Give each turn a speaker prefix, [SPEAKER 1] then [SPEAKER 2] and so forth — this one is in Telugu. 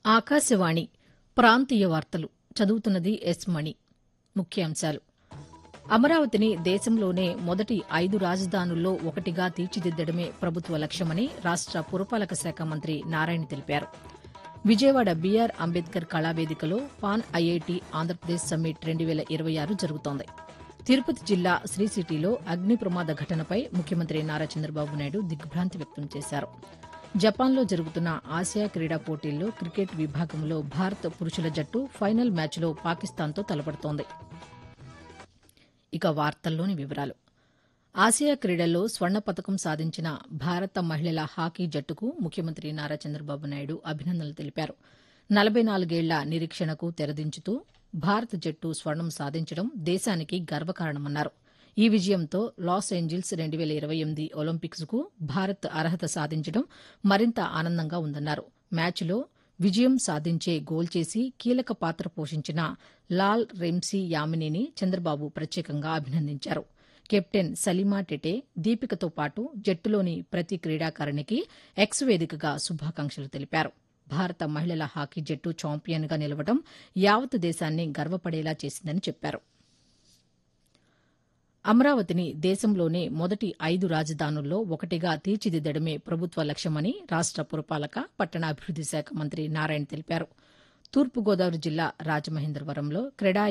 [SPEAKER 1] ఆకాశవాణి ప్రాంతీయ వార్తలు చదువుతున్నది ఎస్ మణి ముఖ్యాంశాలు అమరావతిని దేశంలోనే మొదటి ఐదు రాజధానుల్లో ఒకటిగా తీర్చిదిద్దడమే ప్రభుత్వ లక్ష్యమని రాష్ట పురపాలక శాఖ మంత్రి నారాయణ తెలిపారు విజయవాడ బీఆర్ అంబేద్కర్ కళావేదికలో పాన్ ఐఐటి ఆంధ్రప్రదేశ్ సమ్మిట్ రెండు వేల ఇరవై ఆరు జరుగుతోంది తిరుపతి జిల్లా శ్రీ సిటీలో అగ్ని ప్రమాద ఘటనపై ముఖ్యమంత్రి నారా చంద్రబాబు నాయుడు దిగ్భ్రాంతి వ్యక్తం చేశారు జపాన్లో జరుగుతున్న ఆసియా క్రీడా పోటీల్లో క్రికెట్ విభాగంలో భారత పురుషుల జట్టు ఫైనల్ మ్యాచ్లో పాకిస్తాన్తో తలపడుతోంది ఇక వార్తల్లోని వివరాలు ఆసియా క్రీడల్లో స్వర్ణ పతకం సాధించిన భారత మహిళల హాకీ జట్టుకు ముఖ్యమంత్రి నారా చంద్రబాబు నాయుడు అభినందనలు తెలిపారు నలభై నాలుగేళ్ల నిరీక్షణకు తెరదించుతూ భారత జట్టు స్వర్ణం సాధించడం దేశానికి గర్వకారణమన్నారు ఈ విజయంతో లాస్ ఏంజిల్స్ రెండు వేల ఇరవై ఎనిమిది ఒలింపిక్స్కు భారత్ అర్హత సాధించడం మరింత ఆనందంగా ఉందన్నారు మ్యాచ్లో విజయం సాధించే గోల్ చేసి కీలక పాత్ర పోషించిన లాల్ రెమ్సీ యామినీని చంద్రబాబు ప్రత్యేకంగా అభినందించారు కెప్టెన్ సలీమా టెటే దీపికతో పాటు జట్టులోని ప్రతి క్రీడాకారిణికి ఎక్స్ వేదికగా శుభాకాంక్షలు తెలిపారు భారత మహిళల హాకీ జట్టు ఛాంపియన్గా నిలవడం యావత్ దేశాన్ని గర్వపడేలా చేసిందని చెప్పారు అమరావతిని దేశంలోనే మొదటి ఐదు రాజధానుల్లో ఒకటిగా తీర్చిదిద్దడమే ప్రభుత్వ లక్ష్యమని రాష్ట పురపాలక పట్టణాభివృద్ది శాఖ మంత్రి నారాయణ తెలిపారు తూర్పుగోదావరి జిల్లా రాజమహేంద్రవరంలో క్రెడా